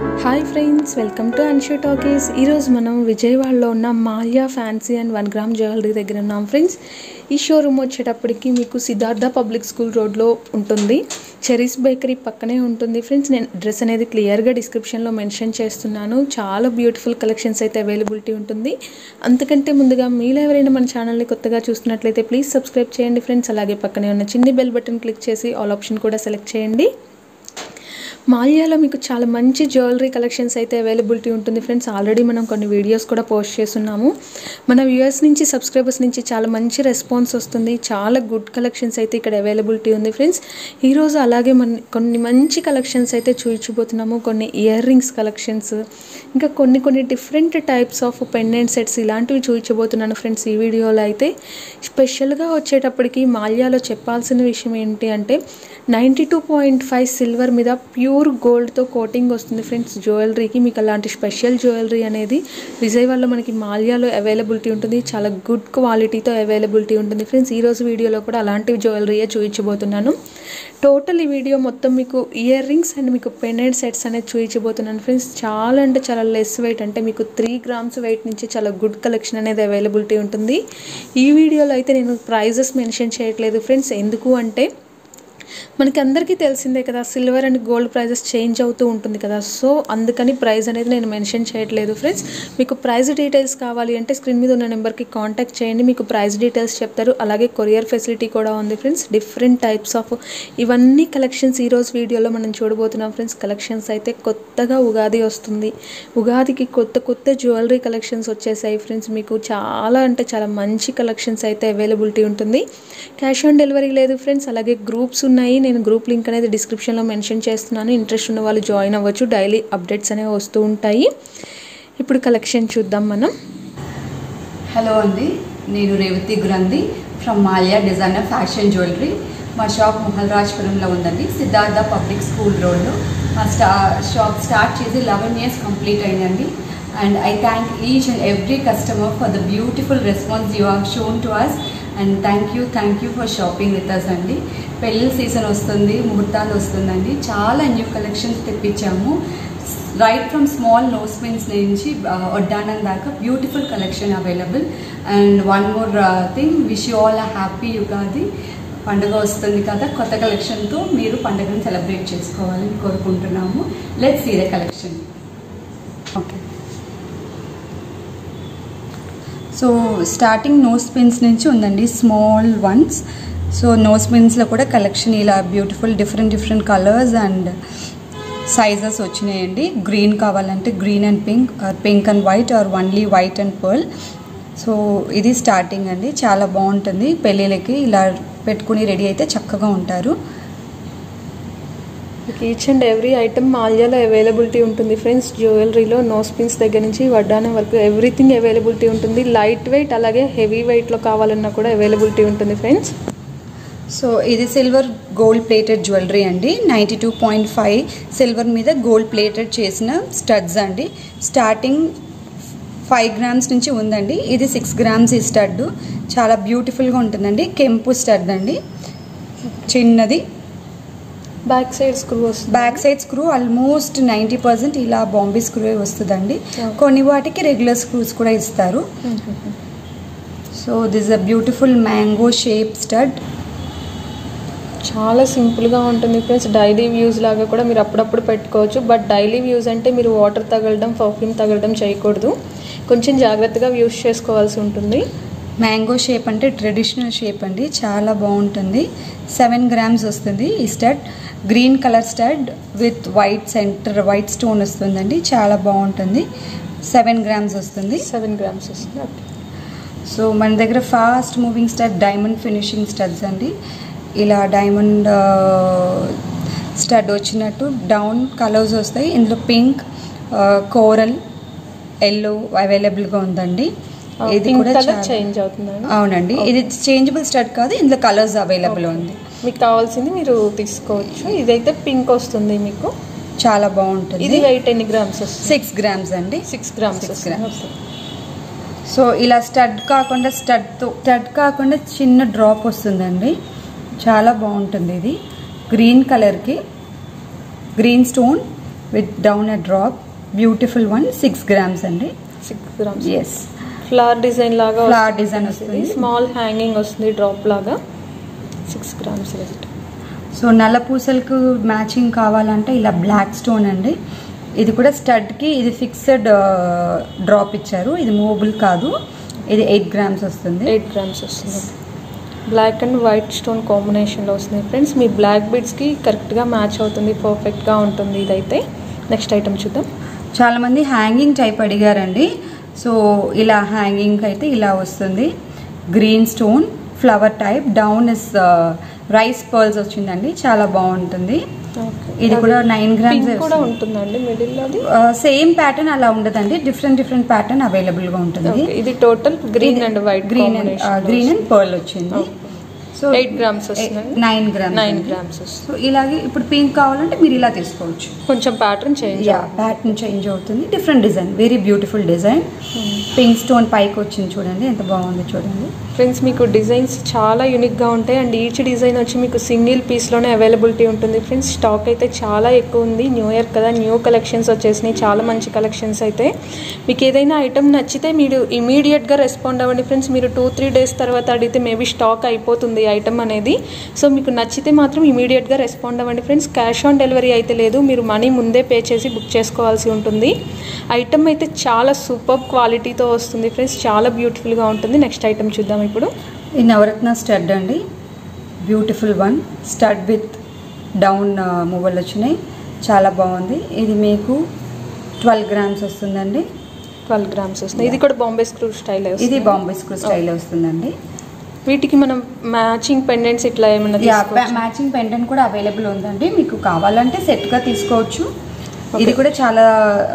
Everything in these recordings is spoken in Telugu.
Hi friends welcome to Anshu talkies ఈరోజు మనం విజయవాడలో ఉన్న Malya fancy and one gram jewellery దగ్గర ఉన్నాం ఫ్రెండ్స్ ఈ షోరూమ్ వచ్చేటప్పటికి మీకు సిద్ధార్థ పబ్లిక్ స్కూల్ రోడ్లో ఉంటుంది చెరీస్ బేకరీ పక్కనే ఉంటుంది ఫ్రెండ్స్ నేను అడ్రస్ అనేది క్లియర్గా డిస్క్రిప్షన్లో మెన్షన్ చేస్తున్నాను చాలా బ్యూటిఫుల్ కలెక్షన్స్ అయితే అవైలబిలిటీ ఉంటుంది అంతకంటే ముందుగా మీలో ఎవరైనా మన ఛానల్ని కొత్తగా చూస్తున్నట్లయితే ప్లీజ్ సబ్స్క్రైబ్ చేయండి ఫ్రెండ్స్ అలాగే పక్కనే ఉన్న చిన్ని బెల్ బటన్ క్లిక్ చేసి ఆల్ ఆప్షన్ కూడా సెలెక్ట్ చేయండి మాల్యాలో మీకు చాలా మంచి జ్యువెలరీ కలెక్షన్స్ అయితే అవైలబిలిటీ ఉంటుంది ఫ్రెండ్స్ ఆల్రెడీ మనం కొన్ని వీడియోస్ కూడా పోస్ట్ చేస్తున్నాము మన వ్యూయర్స్ నుంచి సబ్స్క్రైబర్స్ నుంచి చాలా మంచి రెస్పాన్స్ వస్తుంది చాలా గుడ్ కలెక్షన్స్ అయితే ఇక్కడ అవైలబిలిటీ ఉంది ఫ్రెండ్స్ ఈరోజు అలాగే మన కొన్ని మంచి కలెక్షన్స్ అయితే చూపించబోతున్నాము కొన్ని ఇయర్ రింగ్స్ కలెక్షన్స్ ఇంకా కొన్ని కొన్ని different types of pendant sets ఇలాంటివి చూపించబోతున్నాను ఫ్రెండ్స్ ఈ వీడియోలో అయితే స్పెషల్గా వచ్చేటప్పటికి మాల్యాలో చెప్పాల్సిన విషయం ఏంటి అంటే ninety two point five silver మీద ప్యూర్ గోల్డ్తో కోటింగ్ వస్తుంది ఫ్రెండ్స్ జ్యువెలరీకి మీకు అలాంటి స్పెషల్ జ్యువెలరీ అనేది విజయవాడలో మనకి మాల్యాలో అవైలబిలిటీ ఉంటుంది చాలా గుడ్ క్వాలిటీతో అవైలబిలిటీ ఉంటుంది ఫ్రెండ్స్ ఈరోజు వీడియోలో కూడా అలాంటి జ్యువెలరీయే చూపించబోతున్నాను టోటల్ ఈ వీడియో మొత్తం మీకు ఇయర్ రింగ్స్ అండ్ మీకు పెండెంట్ సెట్స్ అనేది చూపించబోతున్నాను ఫ్రెండ్స్ చాలా అంటే చాలా లెస్ వెయిట్ అంటే మీకు త్రీ గ్రామ్స్ వెయిట్ నుంచి చాలా గుడ్ కలెక్షన్ అనేది అవైలబిలిటీ ఉంటుంది ఈ వీడియోలో అయితే నేను ప్రైజెస్ మెన్షన్ చేయట్లేదు ఫ్రెండ్స్ ఎందుకు అంటే మనకి అందరికీ తెలిసిందే కదా silver and gold prices change అవుతూ ఉంటుంది కదా సో అందుకని ప్రైస్ అనేది నేను మెన్షన్ చేయట్లేదు ఫ్రెండ్స్ మీకు ప్రైస్ డీటెయిల్స్ కావాలి అంటే స్క్రీన్ మీద ఉన్న నెంబర్కి కాంటాక్ట్ చేయండి మీకు ప్రైస్ డీటెయిల్స్ చెప్తారు అలాగే కొరియర్ ఫెసిలిటీ కూడా ఉంది ఫ్రెండ్స్ డిఫరెంట్ టైప్స్ ఆఫ్ ఇవన్నీ కలెక్షన్స్ ఈరోజు వీడియోలో మనం చూడబోతున్నాం ఫ్రెండ్స్ కలెక్షన్స్ అయితే కొత్తగా ఉగాది వస్తుంది ఉగాదికి కొత్త కొత్త జ్యువెలరీ కలెక్షన్స్ వచ్చేసాయి ఫ్రెండ్స్ మీకు చాలా అంటే చాలా మంచి కలెక్షన్స్ అయితే అవైలబిలిటీ ఉంటుంది క్యాష్ ఆన్ డెలివరీ లేదు ఫ్రెండ్స్ అలాగే గ్రూప్స్ ఉన్నాయి నేను గ్రూప్ లింక్ అనేది డిస్క్రిప్షన్లో మెన్షన్ చేస్తున్నాను ఇంట్రెస్ట్ ఉన్న వాళ్ళు జాయిన్ అవ్వచ్చు డైలీ అప్డేట్స్ అనేవి వస్తూ ఉంటాయి ఇప్పుడు కలెక్షన్ చూద్దాం మనం హలో అండి నేను Revathi Granthi from Malya designer fashion jewellery మా షాప్ మొహల్రాజ్పురంలో ఉందండి సిద్ధార్థ పబ్లిక్ స్కూల్ రోడ్లో మా స్టా షాప్ స్టార్ట్ చేసి లెవెన్ ఇయర్స్ కంప్లీట్ అయిందండి and I thank each and every customer for the beautiful response you have shown to us and thank you thank you for shopping with us అండి పెళ్ళిళ్ళ సీజన్ వస్తుంది ముహూర్తాలు వస్తుందండి చాలా న్యూ కలెక్షన్స్ తెప్పించాము right from small nose pins నుంచి వడ్డానం దాకా beautiful collection available and one more thing wish you all a happy Ugadi పండుగ వస్తుంది కదా కొత్త కలెక్షన్తో మీరు పండుగను సెలబ్రేట్ చేసుకోవాలని కోరుకుంటున్నాము let see the collection okay so starting nose pins నుంచి ఉందండి స్మాల్ వన్స్ సో నోస్ పిన్స్లో కూడా కలెక్షన్ ఇలా beautiful different different colours and sizes వచ్చినాయండి గ్రీన్ కావాలంటే green and pink pink and white or only white and pearl so ఇది స్టార్టింగ్ అండి చాలా బాగుంటుంది పెళ్ళిళ్ళకి ఇలా పెట్టుకుని రెడీ అయితే చక్కగా ఉంటారు ఈచ్ అండ్ ఎవ్రీ ఐటమ్ మాల్యాలో అవైలబిలిటీ ఉంటుంది ఫ్రెండ్స్ జ్యువెలరీలో నో స్పిన్స్ దగ్గర నుంచి వడ్డానం వరకు ఎవ్రీథింగ్ అవైలబిలిటీ ఉంటుంది లైట్ వెయిట్ అలాగే హెవీ వెయిట్లో కావాలన్నా కూడా అవైలబిలిటీ ఉంటుంది ఫ్రెండ్స్ సో ఇది సిల్వర్ గోల్డ్ ప్లేటెడ్ జ్యువెలరీ అండి ninety two point five silver మీద గోల్డ్ ప్లేటెడ్ చేసిన స్టడ్స్ అండి స్టార్టింగ్ ఫైవ్ గ్రామ్స్ నుంచి ఉందండి ఇది సిక్స్ గ్రామ్స్ ఈ స్టడ్ చాలా బ్యూటిఫుల్గా ఉంటుందండి కెంపు స్టడ్ అండి చిన్నది బ్యాక్ సైడ్ స్క్రూ వస్తుంది back side screw almost ninety percent ఇలా బాంబే స్క్రూ వస్తుందండి కొన్ని వాటికి రెగ్యులర్ స్క్రూస్ కూడా ఇస్తారు so this a beautiful mango shape stud చాలా సింపుల్గా ఉంటుంది ఫ్రెండ్స్ డైలీ వ్యూస్ లాగా కూడా మీరు అప్పుడప్పుడు పెట్టుకోవచ్చు బట్ డైలీ వ్యూస్ అంటే మీరు వాటర్ తగలడం పర్ఫ్యూమ్ తగలడం చేయకూడదు కొంచెం జాగ్రత్తగా యూస్ చేసుకోవాల్సి ఉంటుంది మ్యాంగో షేప్ అంటే ట్రెడిషనల్ షేప్ అండి చాలా బాగుంటుంది సెవెన్ గ్రామ్స్ వస్తుంది ఈ stud green colour stud with white centre white stone వస్తుందండి చాలా బాగుంటుంది సెవెన్ గ్రామ్స్ వస్తుంది సెవెన్ గ్రామ్స్ వస్తుంది ఓకే సో మన దగ్గర fast moving stud diamond finishing studs అండి ఇలా డైమండ్ స్టడ్ వచ్చినట్టు డౌన్ కలర్స్ వస్తాయి ఇందులో పింక్ కోరల్ ఎల్లో అవైలబుల్గా ఉందండి ఇది పింక్ కూడా కలర్ చాలా- చేంజ్ అవుతుందండి అవునండి ఇది చేంజబుల్ స్టడ్ కాదు ఇందులో కలర్స్ అవైలబుల్ ఉంది మీకు కావాల్సింది మీరు తీసుకోవచ్చు ఇదైతే పింక్ వస్తుంది మీకు చాలా బాగుంటుంది ఇది వెయిట్ ఎన్ని గ్రామ్స్ వస్తుంది సిక్స్ గ్రామ్స్ అండి సిక్స్ గ్రామ్స్ Six వస్తుంది grams. సో ఇలా స్టడ్ కాకుండా స్టడ్తో స్టడ్ కాకుండా చిన్న డ్రాప్ వస్తుందండి చాలా బాగుంటుంది ఇది గ్రీన్ కలర్కి green stone with down a drop beautiful one six grams అండి six grams yes flower design లాగా Flower design వస్తుంది. స్మాల్ హ్యాంగింగ్ వస్తుంది డ్రాప్ లాగా సిక్స్ గ్రామ్స్ వెయిట్ సో నల్ల పూసలకు మ్యాచింగ్ కావాలంటే ఇలా బ్లాక్ స్టోన్ అండి ఇది కూడా స్టడ్కి ఇది ఫిక్స్డ్ డ్రాప్ ఇచ్చారు ఇది మూవబుల్ కాదు ఇది ఎయిట్ గ్రామ్స్ వస్తుంది ఎయిట్ గ్రామ్స్ వస్తుంది బ్లాక్ అండ్ వైట్ స్టోన్ కాంబినేషన్లో వస్తుంది ఫ్రెండ్స్ మీ బ్లాక్ బీడ్స్కి కరెక్ట్గా మ్యాచ్ అవుతుంది పర్ఫెక్ట్గా ఉంటుంది ఇదైతే నెక్స్ట్ ఐటమ్ చూద్దాం చాలా మంది హ్యాంగింగ్ టైప్ అడిగారండి సో ఇలా హ్యాంగింగ్ అయితే ఇలా వస్తుంది green stone flower type down is rice pearls వచ్చిందండి చాలా బాగుంటుంది ఇది కూడా నైన్ గ్రామ్స్ పింక్ కూడా ఉంటుందండి మిడిల్ అది సేమ్ ప్యాటర్న్ అలా ఉండదండి డిఫరెంట్ డిఫరెంట్ ప్యాటర్న్ అవైలబుల్ గా ఉంటుంది Okay, ఇది total green and white green and green and pearl వచ్చింది సో ఎయిట్ గ్రామ్స్ వస్తుందండి నైన్ గ్రామ్స్ నైన్ గ్రామ్స్ వస్తుంది సో ఇలాగే ఇప్పుడు పింక్ కావాలంటే మీరు ఇలా తీసుకోవచ్చు కొంచెం pattern change yeah pattern change అవుతుంది different design very beautiful design pink stone పైకి వచ్చింది చూడండి ఎంత బాగుంది చూడండి ఫ్రెండ్స్ మీకు డిజైన్స్ చాలా యూనిక్గా ఉంటాయి అండ్ ఈచ్ డిజైన్ వచ్చి మీకు సింగిల్ పీస్లోనే అవైలబిలిటీ ఉంటుంది ఫ్రెండ్స్ స్టాక్ అయితే చాలా ఎక్కువ ఉంది న్యూ ఇయర్ కదా న్యూ కలెక్షన్స్ వచ్చేసినాయి చాలా మంచి కలెక్షన్స్ అయితే మీకు ఏదైనా ఐటమ్ నచ్చితే మీరు ఇమీడియట్గా రెస్పాండ్ అవ్వండి ఫ్రెండ్స్ మీరు టూ త్రీ డేస్ తర్వాత అడిగితే మేబీ స్టాక్ అయిపోతుంది ఐటమ్ అనేది సో మీకు నచ్చితే మాత్రం ఇమీడియట్గా రెస్పాండ్ అవ్వండి ఫ్రెండ్స్ క్యాష్ ఆన్ డెలివరీ అయితే లేదు మీరు మనీ ముందే పే చేసి బుక్ చేసుకోవాల్సి ఉంటుంది ఐటమ్ అయితే చాలా సూపర్ క్వాలిటీతో వస్తుంది ఫ్రెండ్స్ చాలా బ్యూటిఫుల్గా ఉంటుంది నెక్స్ట్ ఐటమ్ చూద్దాం ఇప్పుడు ఈ నవరత్న స్టడ్ అండి beautiful one stud with down movable వచ్చినాయి చాలా బాగుంది ఇది మీకు ట్వెల్వ్ గ్రామ్స్ వస్తుందండి ట్వెల్వ్ గ్రామ్స్ వస్తుంది ఇది కూడా బాంబే స్క్రూ స్టైల్ ఇది బాంబే స్క్రూ స్టైల్ వస్తుందండి వీటికి మనం మ్యాచింగ్ పెండెంట్స్ ఇట్లా ఏమైనా యా తీసుకోవచ్చా? మ్యాచింగ్ పెండెంట్ కూడా అవైలబుల్ ఉందండి మీకు కావాలంటే సెట్గా తీసుకోవచ్చు ఇది కూడా చాలా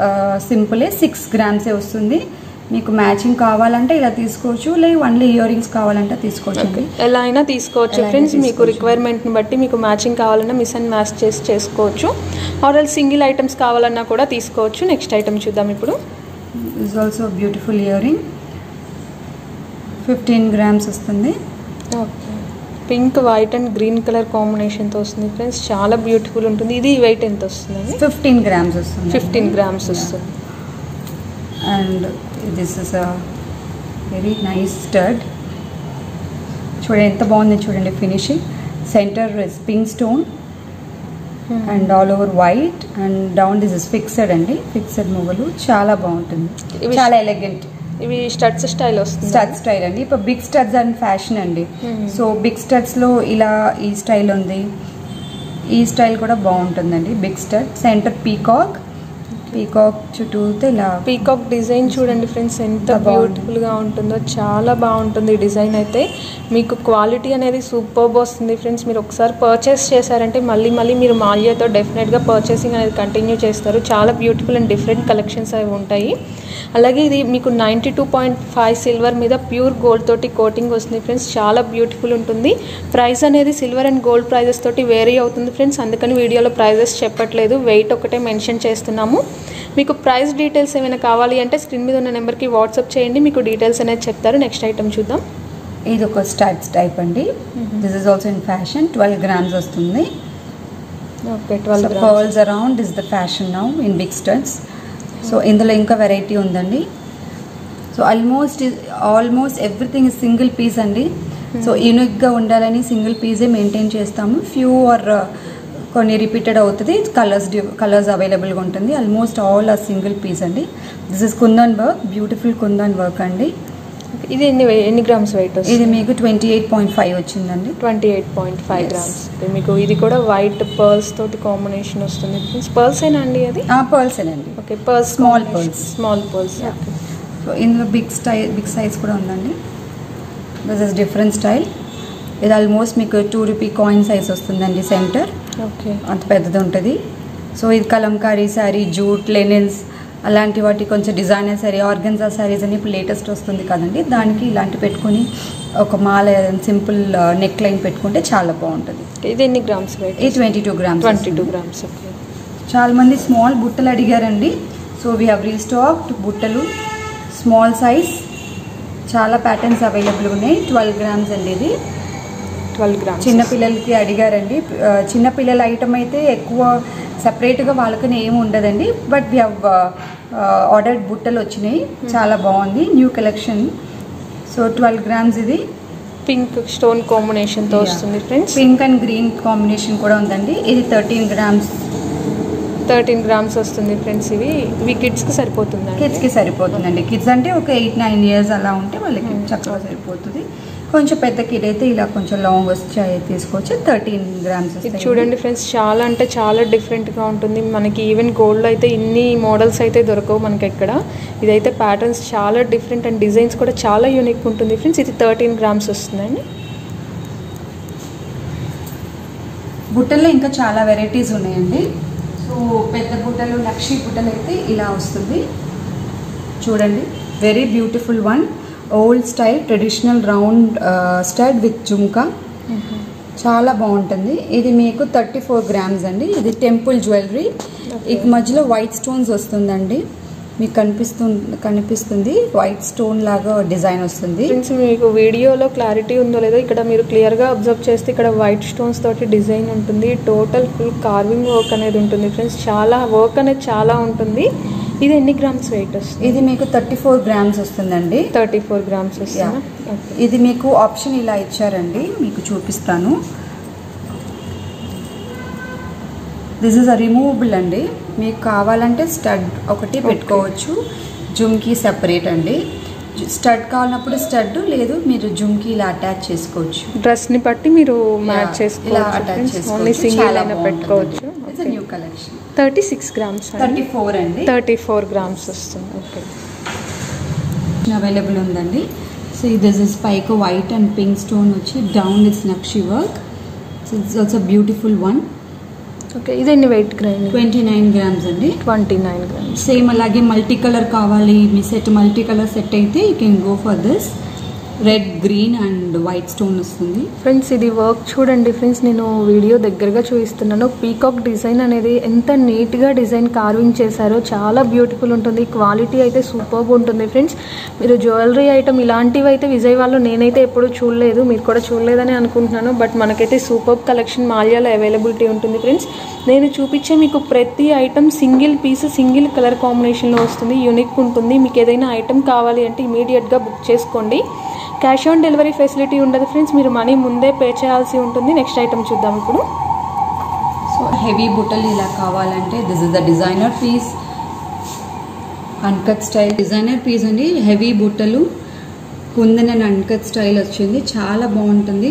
సింపులే సిక్స్ గ్రామ్సే వస్తుంది మీకు మ్యాచింగ్ కావాలంటే ఇలా తీసుకోవచ్చు లేదు ఓన్లీ ఇయర్ రింగ్స్ కావాలంటే తీసుకోవచ్చు అండి ఎలా అయినా తీసుకోవచ్చు ఎలా అయినా ఫ్రెండ్స్ మీకు తీసుకోవచ్చు. రిక్వైర్మెంట్ని బట్టి మీకు మ్యాచింగ్ కావాలన్నా మిస్ అండ్ మ్యాచ్ చేసి చేసుకోవచ్చు ఆర్ఎల్ సింగిల్ ఐటమ్స్ కావాలన్నా కూడా తీసుకోవచ్చు నెక్స్ట్ ఐటమ్ చూద్దాం ఇప్పుడు is also beautiful ear ring fifteen grams వస్తుంది okay pink white and green colour కాంబినేషన్తో వస్తుంది ఫ్రెండ్స్ చాలా బ్యూటిఫుల్ ఉంటుంది ఇది వెయిట్ ఎంత వస్తుందండి ఫిఫ్టీన్ గ్రామ్స్ వస్తుంది ఫిఫ్టీన్ గ్రామ్స్ వస్తుంది and this is a very nice stud చూడండి ఎంత బాగుంది చూడండి finishing centre is pink stone and all over white and down this is fixed అండి ఫిక్సెడ్ మూవలు చాలా బాగుంటుంది ఇవి- చాలా ఎలగెంట్ ఇవి స్టడ్స్ స్టైల్ వస్తుంది స్టడ్ స్టైల్ అండి ఇప్పుడు బిగ్ స్టడ్స్ అండ్ ఫ్యాషన్ అండి Hmm. సో బిగ్ స్టడ్స్లో ఇలా ఈ స్టైల్ ఉంది ఈ స్టైల్ కూడా బాగుంటుందండి big stud centre peacock peacock చుట్టూతో ఇలా పీకాక్ డిజైన్ చూడండి ఫ్రెండ్స్ ఎంత ఎంత బాగుంది. బ్యూటిఫుల్గా ఉంటుందో చాలా బాగుంటుంది ఈ డిజైన్ అయితే మీకు క్వాలిటీ అనేది సూపర్బ్ వస్తుంది ఫ్రెండ్స్ మీరు ఒకసారి పర్చేస్ చేశారంటే మళ్ళీ మళ్ళీ మీరు మాల్యాతో డెఫినెట్గా పర్చేసింగ్ అనేది కంటిన్యూ చేస్తారు చాలా బ్యూటిఫుల్ అండ్ డిఫరెంట్ కలెక్షన్స్ అవి ఉంటాయి అలాగే ఇది మీకు ninety two point five silver మీద ప్యూర్ గోల్డ్ తోటి కోటింగ్ వస్తుంది ఫ్రెండ్స్ చాలా బ్యూటిఫుల్ ఉంటుంది ప్రైస్ అనేది సిల్వర్ అండ్ గోల్డ్ ప్రైజెస్ తోటి వేరీ అవుతుంది ఫ్రెండ్స్ అందుకని వీడియోలో ప్రైజెస్ చెప్పట్లేదు వెయిట్ ఒకటే మెన్షన్ చేస్తున్నాము మీకు ప్రైస్ డీటెయిల్స్ ఏమైనా కావాలి అంటే స్క్రీన్ మీద ఉన్న నెంబర్కి వాట్సాప్ చేయండి మీకు డీటెయిల్స్ అనేది చెప్తారు నెక్స్ట్ ఐటమ్ చూద్దాం ఇది ఒక స్టడ్స్ టైప్ అండి this is also in fashion twelve grams వస్తుంది okay twelve pearls around is the fashion now in big studs so ఇందులో ఇంకా వెరైటీ ఉందండి so almost almost everything is single piece అండి సో యూనిక్గా ఉండాలని సింగిల్ పీసే మెయింటైన్ చేస్తాము ఫ్యూ ఆర్ కొన్ని రిపీటెడ్ అవుతుంది కలర్స్ కలర్స్ అవైలబుల్గా ఉంటుంది ఆల్మోస్ట్ ఆల్ ఆ సింగిల్ పీస్ అండి this is kundan work beautiful kundan work అండి ఇది ఎన్ని వే- ఎన్ని గ్రామ్స్ వెయిట్ ఇది వస్తుంది మీకు ట్వంటీ ఎయిట్ పాయింట్ ఫైవ్ వచ్చిందండి twenty eight point five Yes. Grams మీకు ఇది కూడా వైట్ పర్ల్స్ తోటి కాంబినేషన్ వస్తుంది ఫ్రెండ్స్ పర్ల్స్ ఏనా అండి అది పర్ల్స్ అండి okay pearls Small pearls. Small pearls Yeah. So ఇందులో బిగ్ స్టైల్ బిగ్ సైజ్ కూడా ఉందండి దిస్ ఇస్ డిఫరెంట్ స్టైల్ ఇది ఆల్మోస్ట్ మీకు టూ రూపీ కాయిన్ సైజ్ వస్తుందండి సెంటర్ ఓకే అంత పెద్దది ఉంటుంది సో ఇది కలంకారీ శారీ జూట్ లెనిన్స్ అలాంటి వాటి కొంచెం డిజైనర్ శారీ ఆర్గన్జా శారీస్ అని ఇప్పుడు లేటెస్ట్ వస్తుంది కదండి దానికి ఇలాంటి పెట్టుకొని ఒక మాల సింపుల్ నెక్ లైన్ పెట్టుకుంటే చాలా బాగుంటుంది ఇది ఎన్ని గ్రామ్స్ వెయిట్ ఇది twenty two grams twenty two grams okay చాలా మంది స్మాల్ బుట్టలు అడిగారండి సో వీ హ్యావ్ రీస్టాక్డ్ బుట్టలు స్మాల్ సైజ్ చాలా ప్యాటర్న్స్ అవైలబుల్ ఉన్నాయి ట్వెల్వ్ గ్రామ్స్ అండి ఇది ట్వెల్వ్ గ్రామ్స్ చిన్నపిల్లలకి అడిగారండి ఆ, చిన్నపిల్లల ఐటమ్ అయితే ఎక్కువ సపరేట్గా వాళ్ళకని ఏమి ఉండదండి బట్ వి హ్యావ్ ఆర్డర్డ్ బుట్టలు వచ్చినాయి చాలా బాగుంది new collection so twelve grams ఇది పింక్ స్టోన్ కాంబినేషన్తో వస్తుంది friends pink and green combination కూడా ఉందండి ఇది థర్టీన్ గ్రామ్స్ థర్టీన్ గ్రామ్స్ వస్తుంది ఫ్రెండ్స్ ఇవి ఇవి కిడ్స్కి సరిపోతుంది కిడ్స్కి సరిపోతుందండి కిడ్స్ అంటే ఒక ఎయిట్ నైన్ ఇయర్స్ అలా ఉంటే వాళ్ళకి చక్కగా సరిపోతుంది కొంచెం పెద్ద కిడ్ అయితే ఇలా కొంచెం లాంగ్ వచ్చి తీసుకోవచ్చు థర్టీన్ గ్రామ్స్ ఇది చూడండి ఫ్రెండ్స్ చాలా అంటే చాలా డిఫరెంట్గా ఉంటుంది మనకి ఈవెన్ గోల్డ్లో అయితే ఇన్ని మోడల్స్ అయితే దొరకవు మనకి ఎక్కడ ఇదైతే ప్యాటర్న్స్ చాలా డిఫరెంట్ అండ్ డిజైన్స్ కూడా చాలా యూనిక్ ఉంటుంది ఫ్రెండ్స్ ఇది థర్టీన్ గ్రామ్స్ వస్తుందండి బుట్టల్లో ఇంకా చాలా వెరైటీస్ ఉన్నాయండి సో పెద్ద బుట్టలు లక్షి బుట్టలు అయితే ఇలా వస్తుంది చూడండి very beautiful one old style traditional round stud with jhumka చాలా బాగుంటుంది ఇది మీకు థర్టీ ఫోర్ గ్రామ్స్ అండి ఇది టెంపుల్ జ్యువెలరీ ఇక మధ్యలో వైట్ స్టోన్స్ వస్తుందండి మీకు కనిపిస్తుంది కనిపిస్తుంది వైట్ స్టోన్ లాగా డిజైన్ వస్తుంది ఫ్రెండ్స్ మీకు వీడియోలో క్లారిటీ ఉందో లేదో ఇక్కడ మీరు క్లియర్గా అబ్జర్వ్ చేస్తే ఇక్కడ వైట్ స్టోన్స్ తోటి డిజైన్ ఉంటుంది టోటల్ ఫుల్ కార్వింగ్ వర్క్ అనేది ఉంటుంది ఫ్రెండ్స్ చాలా వర్క్ అనేది చాలా ఉంటుంది ఇది ఎన్ని గ్రామ్స్ వెయిట్ వస్తుంది ఇది మీకు థర్టీ ఫోర్ గ్రామ్స్ వస్తుందండి థర్టీ ఫోర్ గ్రామ్స్ వస్తుంది ఇది మీకు ఆప్షన్ ఇలా ఇచ్చారండి మీకు చూపిస్తాను దిస్ ఇస్ అ రిమూవబుల్ అండి మీకు కావాలంటే స్టడ్ ఒకటి పెట్టుకోవచ్చు జుమ్కి సెపరేట్ అండి స్టడ్ కావాలన్నప్పుడు స్టడ్ లేదు మీరు జుమ్కి ఇలా అటాచ్ చేసుకోవచ్చు డ్రెస్ని బట్టి మీరు మ్యాచ్ ఇలా అటాచ్ చేసుకోవచ్చు ఓన్లీ చేసుకోవచ్చు సింగిల్ చాలా అయినా పెట్టుకోవచ్చు it's new collection thirty six grams thirty four అండి థర్టీ ఫోర్ గ్రామ్స్ వస్తుంది ఓకే అవైలబుల్ ఉందండి సో దిస్ ఇస్ పైకి వైట్ అండ్ పింక్ స్టోన్ వచ్చి down it's nakshi work so it's also beautiful one okay ఇది ఎన్ని వెయిట్ గ్రైండ్ ట్వంటీ నైన్ గ్రామ్స్ అండి ట్వంటీ నైన్ గ్రామ్స్ సేమ్ అలాగే మల్టీ కలర్ కావాలి మీ సెట్ మల్టీ కలర్ సెట్ అయితే you can go for this red green and white stone వస్తుంది ఫ్రెండ్స్ ఇది వర్క్ చూడండి ఫ్రెండ్స్ నేను వీడియో దగ్గరగా చూపిస్తున్నాను పీకాక్ డిజైన్ అనేది ఎంత నీట్గా డిజైన్ కార్వింగ్ చేశారో చాలా బ్యూటిఫుల్ ఉంటుంది క్వాలిటీ అయితే సూపర్బ్ ఉంటుంది ఫ్రెండ్స్ మీరు జ్యువెలరీ ఐటమ్ ఇలాంటివి అయితే విజయవాడలో నేనైతే ఎప్పుడూ చూడలేదు మీరు కూడా చూడలేదని అనుకుంటున్నాను బట్ మనకైతే సూపర్బ్ కలెక్షన్ మాల్యాలో అవైలబిలిటీ ఉంటుంది ఫ్రెండ్స్ నేను చూపించే మీకు ప్రతి item single piece single colour కాంబినేషన్లో వస్తుంది యూనిక్ ఉంటుంది మీకు ఏదైనా ఐటమ్ కావాలి అంటే ఇమీడియట్గా బుక్ చేసుకోండి క్యాష్ ఆన్ డెలివరీ ఫెసిలిటీ ఉండదు ఫ్రెండ్స్ మీరు మనీ ముందే పే చేయాల్సి ఉంటుంది నెక్స్ట్ ఐటమ్ చూద్దాం ఇప్పుడు సో హెవీ బుట్టలు ఇలా కావాలంటే this is the designer piece uncut style designer piece అండి హెవీ బుట్టలు కుందన్ అండ్ అన్కట్ స్టైల్ వచ్చింది చాలా బాగుంటుంది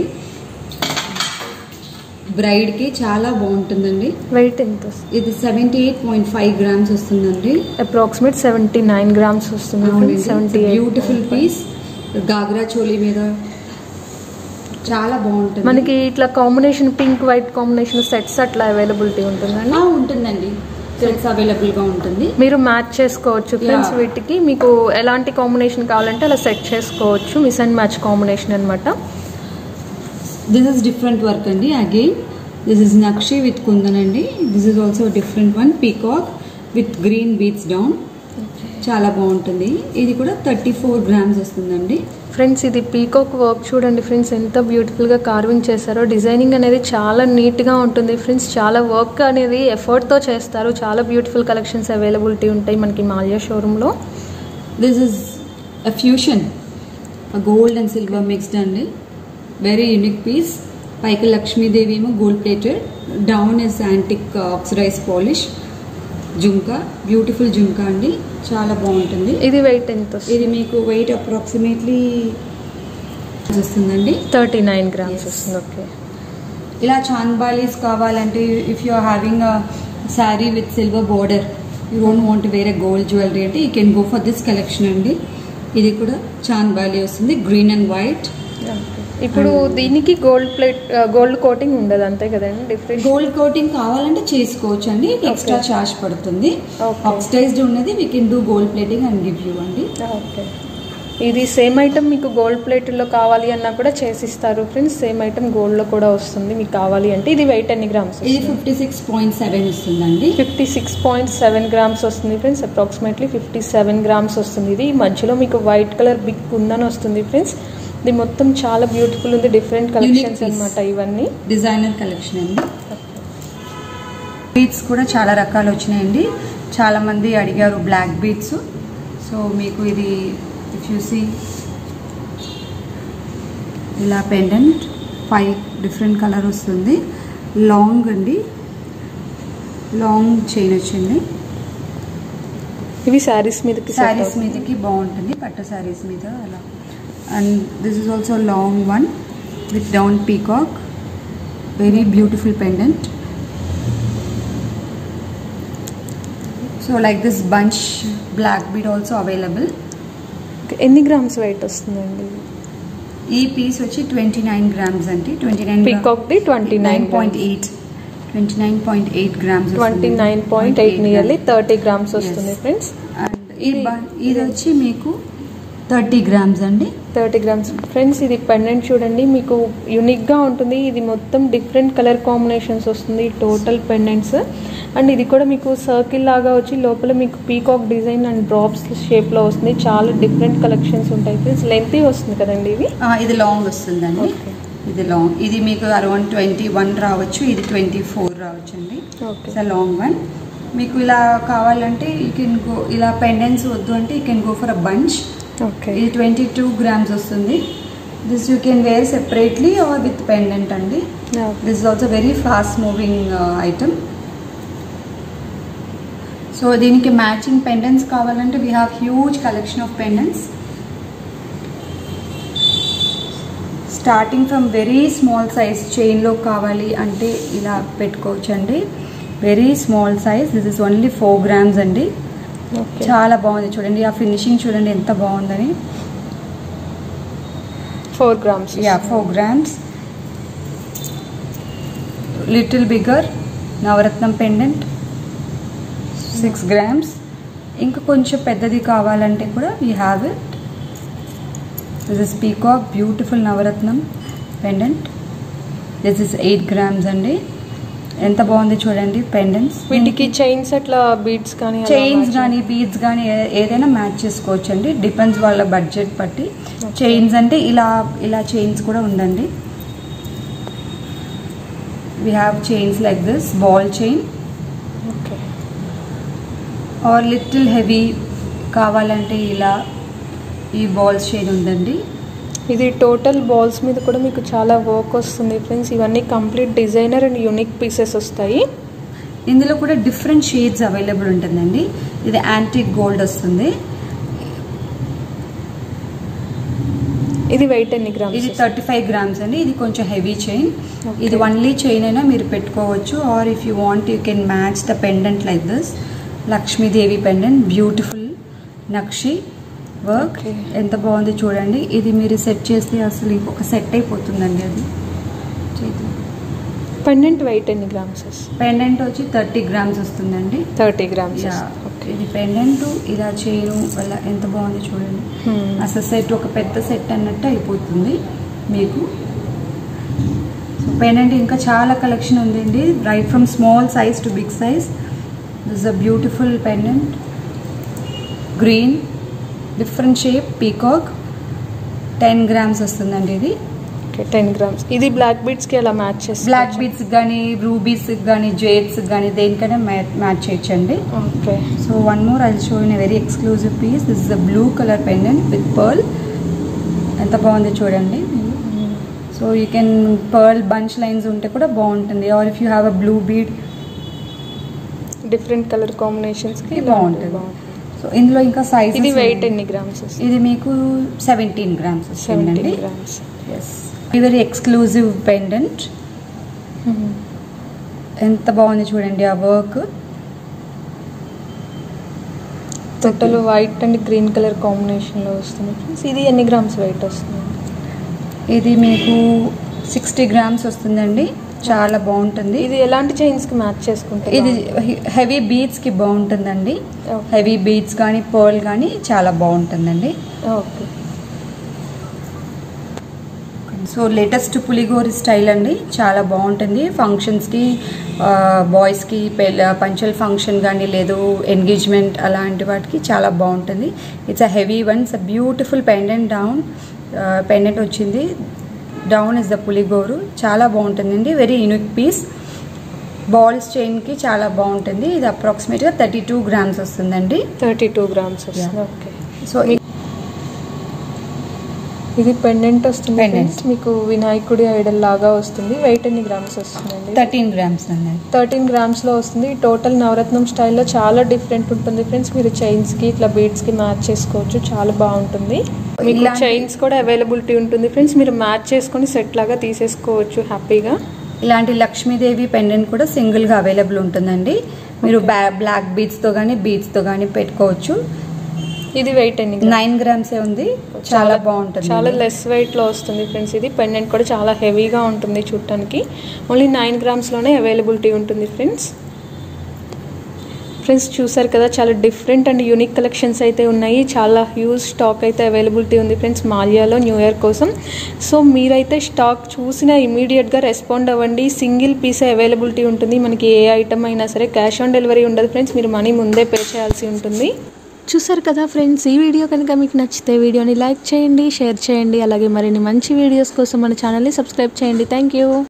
బ్రైడ్కి చాలా బాగుంటుందండి వెయిట్ ఎంత వస్తుంది ఇది seventy eight point five grams వస్తుందండి అప్రాక్సిమేట్ సెవెంటీ నైన్ గ్రామ్స్ వస్తుంది seventy beautiful piece ghagra choli మీద చాలా బాగుంటుంది మనకి ఇట్లా combination pink white combination sets అట్లా అవైలబిలిటీ ఉంటుందండి ఆ, ఉంటుందండి సెట్స్ అవైలబుల్ గా ఉంటుంది మీరు మ్యాచ్ చేసుకోవచ్చు ఫ్రెండ్స్ Yeah. వీటికి మీకు ఎలాంటి కాంబినేషన్ కావాలంటే అలా సెట్ చేసుకోవచ్చు మిస్ అండ్ మ్యాచ్ కాంబినేషన్ అనమాట దిస్ ఇస్ డిఫరెంట్ వర్క్ అండి again this is nakshi with kundan అండి this is also different one peacock with green beads down చాలా బాగుంటుంది ఇది కూడా థర్టీ ఫోర్ గ్రామ్స్ వస్తుందండి ఫ్రెండ్స్ ఇది పీకాక్ వర్క్ చూడండి ఫ్రెండ్స్ ఎంత బ్యూటిఫుల్గా కార్వింగ్ చేశారో డిజైనింగ్ అనేది చాలా నీట్గా ఉంటుంది ఫ్రెండ్స్ చాలా వర్క్ అనేది ఎఫర్ట్తో చేస్తారు చాలా బ్యూటిఫుల్ కలెక్షన్స్ అవైలబిలిటీ ఉంటాయి మనకి మాల్యా షోరూంలో this is a fusion gold and silver mixed అండి వెరీ యూనిక్ పీస్ పైకి లక్ష్మీదేవి ఏమో gold plated down is antique oxidise polish jhumka beautiful jhumka అండి చాలా బాగుంటుంది ఇది వెయిట్ ఎంత వస్తుంది ఇది మీకు వెయిట్ అప్రాక్సిమేట్లీ వస్తుందండి థర్టీ నైన్ గ్రామ్స్ Yes. వస్తుంది ఓకే ఇలా చాంద్బాలీస్ కావాలంటే if you are having a sari with silver border you don't want వేరే గోల్డ్ జ్యువెలరీ అంటే you can go for this collection అండి ఇది కూడా చాంద్బాలీ వస్తుంది గ్రీన్ అండ్ వైట్ ఇప్పుడు దీనికి గోల్డ్ ప్లేట్ గోల్డ్ కోటింగ్ ఉండదు అంతే కదండి డిఫరెంట్ గోల్డ్ కోటింగ్ కావాలంటే చేసుకోవచ్చు అండి ఎక్స్ట్రా చార్జ్ పడుతుంది Okay. ఆక్సిడైజ్డ్ ఉన్నది we can do gold plating and give you అండి ఓకే ఇది సేమ్ ఐటమ్ మీకు గోల్డ్ ప్లేట్లో కావాలి అన్నా కూడా చేసిస్తారు ఫ్రెండ్స్ సేమ్ ఐటమ్ గోల్డ్లో కూడా వస్తుంది మీకు కావాలి అంటే ఇది వెయిట్ ఎన్ని గ్రామ్స్ ఇది ఫిఫ్టీ సిక్స్ పాయింట్ సెవెన్ వస్తుందండి fifty six point seven grams వస్తుంది friends approximately fifty seven grams వస్తుంది ఇది ఈ మధ్యలో మీకు వైట్ కలర్ బిగ్ కుందని వస్తుంది ఫ్రెండ్స్ ఇది మొత్తం చాలా బ్యూటిఫుల్ ఉంది డిఫరెంట్ కలెక్షన్స్ piece. అన్నమాట ఇవన్నీ డిజైనర్ కలెక్షన్ అండి బీట్స్ కూడా చాలా రకాలు వచ్చినాయండి చాలా మంది అడిగారు బ్లాక్ బీట్స్ సో మీకు ఇది చూసి ఇలా పెండెంట్ ఫైవ్ డిఫరెంట్ కలర్ వస్తుంది లాంగ్ అండి లాంగ్ చైన్ వచ్చింది ఇవి శారీస్ మీదకి set శారీస్ అవుతాయి. మీదకి బాగుంటుంది పట్టు శారీస్ మీద అలా and this is also long one with down peacock very beautiful pendant so like this bunch black bead also available Okay, ఎన్ని గ్రామ్స్ వెయిట్ వస్తుందండి ఈ పీస్ వచ్చి ట్వంటీ నైన్ గ్రామ్స్ అండి twenty nine peacock the twenty nine nine point eight twenty nine point eight grams twenty nine point eight nearly thirty grams వస్తుంది ఫ్రెండ్స్ అండ్ ఈ బ- ఇది వచ్చి మీకు థర్టీ గ్రామ్స్ అండి థర్టీ గ్రామ్స్ ఫ్రెండ్స్ ఇది పెండెంట్ చూడండి మీకు యూనిక్గా ఉంటుంది ఇది మొత్తం డిఫరెంట్ కలర్ కాంబినేషన్స్ వస్తుంది టోటల్ పెండెంట్స్ అండ్ ఇది కూడా మీకు సర్కిల్ లాగా వచ్చి లోపల మీకు పీకాక్ డిజైన్ అండ్ డ్రాప్స్ షేప్లో వస్తుంది చాలా డిఫరెంట్ కలెక్షన్స్ ఉంటాయి ఫ్రెండ్స్ లెంతీ వస్తుంది కదండి ఇవి ఆ, ఇది లాంగ్ వస్తుందండి Okay. ఇది లాంగ్ ఇది మీకు అరౌండ్ ట్వంటీ వన్ రావచ్చు ఇది ట్వంటీ ఫోర్ రావచ్చు అండి ఓకే ఇట్స్ లాంగ్ వన్ మీకు ఇలా కావాలంటే యూ కెన్ గో ఇలా పెండెంట్స్ వద్దు అంటే you can go for a bunch okay ఇది ట్వంటీ టూ గ్రామ్స్ వస్తుంది this you can wear separately or with pendant అండి this is also very fast moving item so దీనికి మ్యాచింగ్ పెండెంట్స్ కావాలంటే we have huge collection of pendants starting from very small size చైన్లో కావాలి అంటే ఇలా పెట్టుకోవచ్చు అండి very small size this is only four grams అండి ఓకే చాలా బాగుంది చూడండి ఆ ఫినిషింగ్ చూడండి ఎంత బాగుందని four grams yeah four grams little bigger నవరత్నం పెండెంట్ సిక్స్ గ్రామ్స్ ఇంకా కొంచెం పెద్దది కావాలంటే కూడా we have it this is peacock beautiful నవరత్నం pendant this is eight grams అండి ఎంత బాగుంది చూడండి పెండెంట్స్ వీటికి చైన్స్ అట్లా బీడ్స్ కానీ అలా చైన్స్ match కానీ బీడ్స్ కానీ ఏ- ఏదైనా మ్యాచ్ చేసుకోవచ్చు అండి డిపెండ్స్ వాళ్ళ బడ్జెట్ బట్టి Okay. చైన్స్ అంటే ఇలా ఇలా చైన్స్ కూడా ఉందండి we have chains like this ball chain okay or little heavy కావాలంటే ఇలా ఈ బాల్స్ చైన్ ఉందండి ఇది టోటల్ బాల్స్ మీద కూడా మీకు చాలా వర్క్ వస్తుంది ఫ్రెండ్స్ ఇవన్నీ complete designer and unique pieces వస్తాయి ఇందులో కూడా డిఫరెంట్ షేడ్స్ అవైలబుల్ ఉంటుందండి ఇది యాంటిక్ గోల్డ్ వస్తుంది ఇది వెయిట్ ఎన్ని గ్రామ్స్ ఇది థర్టీ ఫైవ్ గ్రామ్స్ అండి ఇది కొంచెం హెవీ చైన్ Okay. ఇది ఓన్లీ చైన్ అయినా మీరు పెట్టుకోవచ్చు or if you want you can match the pendant like this Lakshmidevi pendant beautiful nakshi work Okay. ఎంత బాగుంది చూడండి ఇది మీరు సెట్ చేస్తే అసలు ఇంకొక సెట్ అయిపోతుందండి అది పెండెంట్ వెయిట్ ఎన్ని గ్రామ్స్ పెండెంట్ వచ్చి థర్టీ గ్రామ్స్ వస్తుందండి థర్టీ గ్రామ్స్ Yeah. ఓకే ఇది పెండెంట్ ఇలా చైను వల్ల ఎంత బాగుంది చూడండి అసలు సెట్ ఒక పెద్ద సెట్ అన్నట్టు అయిపోతుంది మీకు సో పెండెంట్ ఇంకా చాలా కలెక్షన్ ఉందండి right from small size to big size this a beautiful pendant green different shape peacock ten grams వస్తుందండి ఇది ఓకే టెన్ గ్రామ్స్ ఇది బ్లాక్ బీడ్స్కి అలా మ్యాచ్ చేసి బ్లాక్ బీట్స్ కానీ రూబీస్ కానీ జేడ్స్ కానీ దేనికైనా మ్యాచ్ చేయొచ్చండి okay so one more I show in very exclusive piece this is a blue colour pendant with pearl ఎంత బాగుంది చూడండి so you can pearl bunch lines ఉంటే కూడా బాగుంటుంది or if you have a blue bead different colour కాంబినేషన్స్కి బాగుంటుంది సో ఇందులో ఇంకా సైజ్ ఇది వెయిట్ ఎన్ని గ్రామ్స్ ఇది మీకు సెవెంటీన్ గ్రామ్స్ వస్తుందండి seventeen grams yes very exclusive pendant ఎంత బాగుంది చూడండి ఆ work total white and green colour కాంబినేషన్లో వస్తుంది ఫ్రెండ్స్ ఇది ఎన్ని గ్రామ్స్ వెయిట్ వస్తుంది ఇది మీకు సిక్స్టీ గ్రామ్స్ వస్తుందండి చాలా బాగుంటుంది ఇది ఎలాంటి చైన్స్కి మ్యాచ్ చేసుకుంటే ఇది హెవీ బీడ్స్కి బాగుంటుందండి ఓకే హెవీ బీడ్స్ కానీ పర్ల్ కానీ చాలా బాగుంటుందండి ఓకే సో లేటెస్ట్ పులిగోరి స్టైల్ అండి చాలా బాగుంటుంది ఫంక్షన్స్కి బాయ్స్కి పెళ్ళ పంచల్ ఫంక్షన్ కానీ లేదు ఎంగేజ్మెంట్ అలాంటి వాటికి చాలా బాగుంటుంది it's a heavy one it's a beautiful pendant down pendant వచ్చింది డౌన్ ఇస్ ద పులిగోరు చాలా బాగుంటుందండి వెరీ యూనిక్ పీస్ బాల్స్ చైన్కి చాలా బాగుంటుంది ఇది అప్రాక్సిమేట్గా థర్టీ టూ గ్రామ్స్ వస్తుందండి థర్టీ టూ గ్రామ్స్ వస్తుంది ఓకే సో ఇది పెండెంట్ వస్తుంది Pendant. ఫ్రెండ్స్ మీకు వినాయకుడి ఐడల్ లాగా వస్తుంది వెయిట్ ఎన్ని గ్రామ్స్ వస్తుందండి థర్టీన్ గ్రామ్స్ అండి థర్టీన్ గ్రామ్స్లో వస్తుంది టోటల్ నవరత్నం స్టైల్లో చాలా డిఫరెంట్ ఉంటుంది ఫ్రెండ్స్ మీరు చైన్స్కి ఇట్లా బీడ్స్కి మ్యాచ్ చేసుకోవచ్చు చాలా బాగుంటుంది మీకు ఇలాంటి- చైన్స్ కూడా అవైలబిలిటీ ఉంటుంది ఫ్రెండ్స్ మీరు మ్యాచ్ చేసుకొని సెట్ లాగా తీసేసుకోవచ్చు హ్యాపీగా ఇలాంటి లక్ష్మీదేవి పెండెంట్ కూడా సింగిల్గా అవైలబుల్ ఉంటుందండి మీరు బ్లా బ్లాక్ బీడ్స్తో కానీ బీడ్స్తో కానీ పెట్టుకోవచ్చు ఇది వెయిట్ ఎన్ని నైన్ గ్రామ్సే ఉంది చాలా బాగుంటుంది చాలా లెస్ వెయిట్లో వస్తుంది ఫ్రెండ్స్ ఇది పెండెంట్ కూడా చాలా హెవీగా ఉంటుంది చూడటానికి ఓన్లీ నైన్ గ్రామ్స్లోనే అవైలబిలిటీ ఉంటుంది ఫ్రెండ్స్ ఫ్రెండ్స్ చూసారు కదా చాలా డిఫరెంట్ అండ్ యూనిక్ కలెక్షన్స్ అయితే ఉన్నాయి చాలా హ్యూజ్ స్టాక్ అయితే అవైలబిలిటీ ఉంది ఫ్రెండ్స్ మాల్యాలో న్యూ ఇయర్ కోసం సో మీరైతే స్టాక్ చూసిన ఇమీడియట్గా రెస్పాండ్ అవ్వండి సింగిల్ పీస్ అవైలబిలిటీ ఉంటుంది మనకి ఏ ఐటమ్ అయినా సరే క్యాష్ ఆన్ డెలివరీ ఉండదు ఫ్రెండ్స్ మీరు మనీ ముందే పే చేయాల్సి ఉంటుంది చూసారు కదా ఫ్రెండ్స్ ఈ వీడియో కనుక మీకు నచ్చితే వీడియోని లైక్ చేయండి షేర్ చేయండి అలాగే మరిన్ని మంచి వీడియోస్ కోసం మన ఛానల్ని సబ్స్క్రైబ్ చేయండి థ్యాంక్ యూ